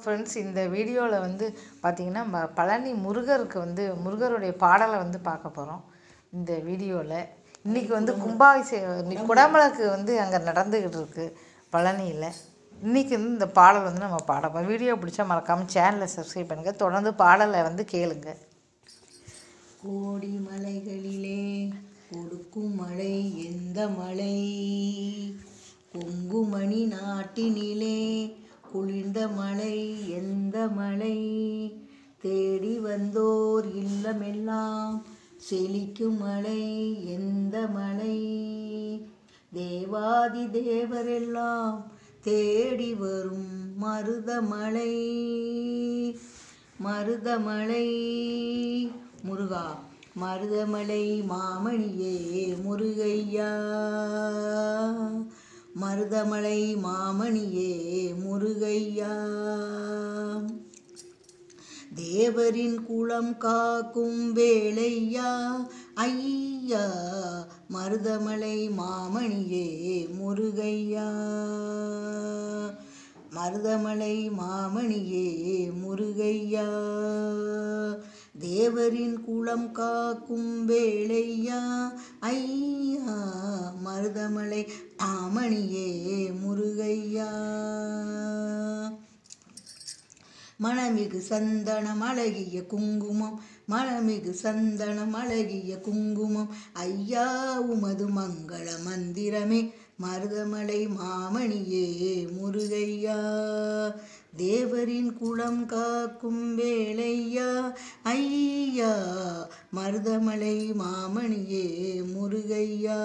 friends இந்த வீடியோவில் வந்து பார்த்திங்கன்னா ம பழனி முருகருக்கு வந்து முருகருடைய பாடலை வந்து பார்க்க போகிறோம் இந்த வீடியோவில் இன்றைக்கி வந்து கும்பாபிஷேகம் இன்னைக்கு குடமுழக்கு வந்து அங்கே நடந்துக்கிட்டு இருக்கு பழனியில் இன்றைக்கி வந்து இந்த பாடல் வந்து நம்ம பாட போகிறோம் வீடியோ பிடிச்சா மறக்காமல் சேனலை சப்ஸ்கிரைப் பண்ணுங்கள் தொடர்ந்து பாடலை வந்து கேளுங்க கோடி மலைகளிலே கொடுக்கும் மழை எந்த மழை கொங்குமணி நாட்டினிலே குளிர்ந்த மழை எந்த மழை தேடி வந்தோர் இல்லமெல்லாம் செழிக்கும் மழை எந்த மழை தேவாதி தேவரெல்லாம் தேடி வரும் மருதமலை மருதமலை முருகா மருதமலை மாமணியே முருகையா மருதமலை மாமணியே முருகையா தேவரின் குளம் காக்கும் வேளையா ஐயா மருதமலை மாமணியே முருகையா மருதமலை மாமணியே முருகையா தேவரின் குளம் காக்கும் வேளையா ஐயா மருதமலை மாமணியே முருகையா மணமிகு சந்தனம் அழகிய குங்குமம் மணமிகு சந்தனம் அழகிய குங்குமம் ஐயா உமது மங்கள மந்திரமே மருதமலை மாமணியே முருகையா தேவரின் குளம் காக்கும் வேளையா ஐயா மருதமலை மாமணியே முருகையா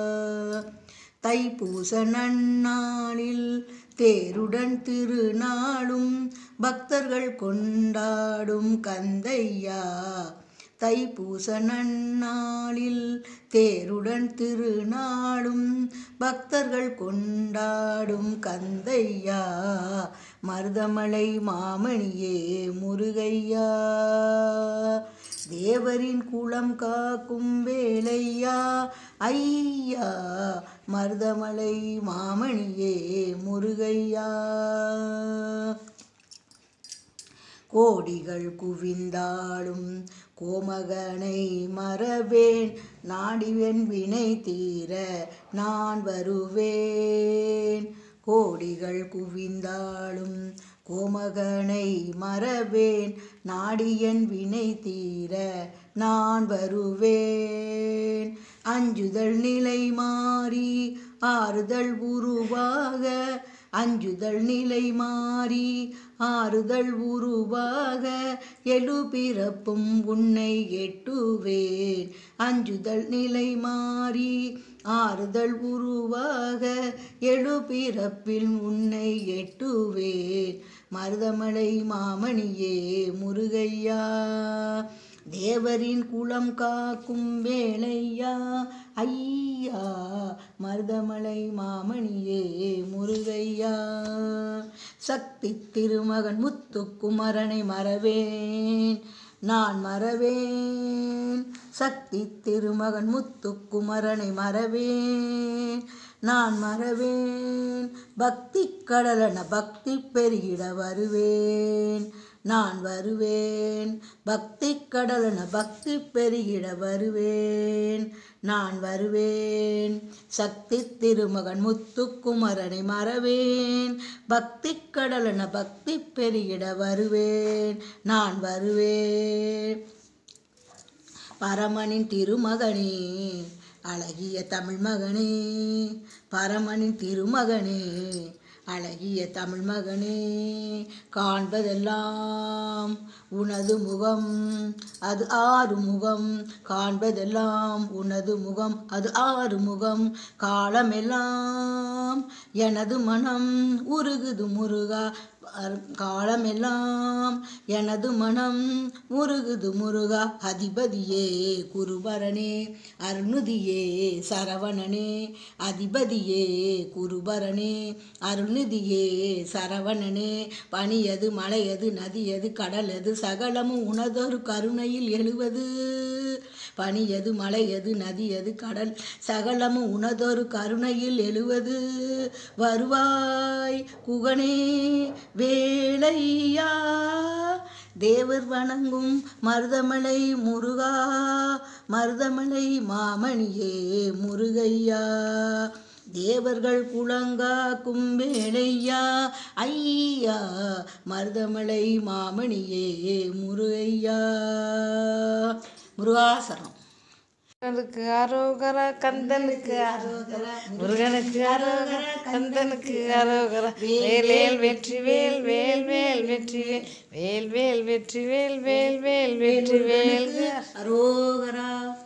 தைப்பூச நன்னாளில் தேருடன் திருநாளும் பக்தர்கள் கொண்டாடும் கந்தையா தைப்பூச நன்னாளில் தேருடன் திருநாளும் பக்தர்கள் கொண்டாடும் கந்தையா மருதமலை மாமணியே முருகையா தேவரின் குளம் காக்கும் வேளையா ஐயா மருதமலை மாமணியே முருகையா கோடிகள் குவிந்தாலும் கோமகனை மறவேன் நாடிவென் வினை தீர நான் வருவேன் கோடிகள் குவிந்தாலும் கோமகனை மறவேன் நாடியன் வினை தீர நான் வருவேன் அஞ்சுதல் நிலை மாறி ஆறுதல் உருவாக அஞ்சுதல் நிலை மாறி ஆறுதல் உருவாக எழு பிறப்பும் உன்னை எட்டுவேன் அஞ்சுதல் நிலை மாறி ஆறுதல் உருவாக எழு பிறப்பில் உன்னை எட்டுவேன் மருதமலை மாமணியே முருகையா தேவரின் குளம் காக்கும் வேளையா ஐயா மருதமலை மாமணியே முருகையா சக்தி திருமகன் முத்துக்குமரனை மறவேன் நான் மறவேன் சக்தி திருமகன் முத்துக்குமரனை மறவேன் நான் மறவேன் பக்தி கடலன பக்தி பெருகிட வருவேன் நான் வருவேன் பக்தி கடலன பக்தி பெருகிட வருவேன் நான் வருவேன் சக்தி திருமகன் முத்துக்குமரனை மறவேன் பக்தி கடலன பக்தி பெருகிட வருவேன் நான் வருவேன் பரமனின் திருமகனே அழகிய தமிழ் மகனே பரமனின் திருமகனே அழகிய தமிழ் மகனே காண்பதெல்லாம் உனது முகம் அது ஆறு முகம் காண்பதெல்லாம் உனது முகம் அது ஆறு முகம் காலமெல்லாம் எனது மனம் உருகுது முருகா காலமெல்லாம் எனது மனம் முருகுது முருகா அதிபதியே குருபரனே அருள்நிதியே சரவணனே அதிபதியே குருபரனே அருள்நிதியே சரவணனே பனியது மலையது நதியது கடலது சகலமும் உனதொரு கருணையில் எழுவது பனியது மலையது நதியது கடல் சகலமும் உனதொரு கருணையில் எழுவது வருவாய் குகனே வேலையா தேவர் வணங்கும் மருதமலை முருகா மருதமலை மாமணியே முருகையா தேவர்கள் குளங்காக்கும் வேலையா ஐயா மருதமலை மாமணியே முருகையா முருகாசரம் முருகனுக்கு அரோகரா கந்தனுக்கு அரோகரா முருகனுக்கு அரோகரா கந்தனுக்கு அரோகரா வேல் வெற்றி வேல் வேல் வேல் வெற்றி வேல் வேல் வேல் வெற்றி வேல் வேல் வேல் வெற்றி வேல் அரோகரா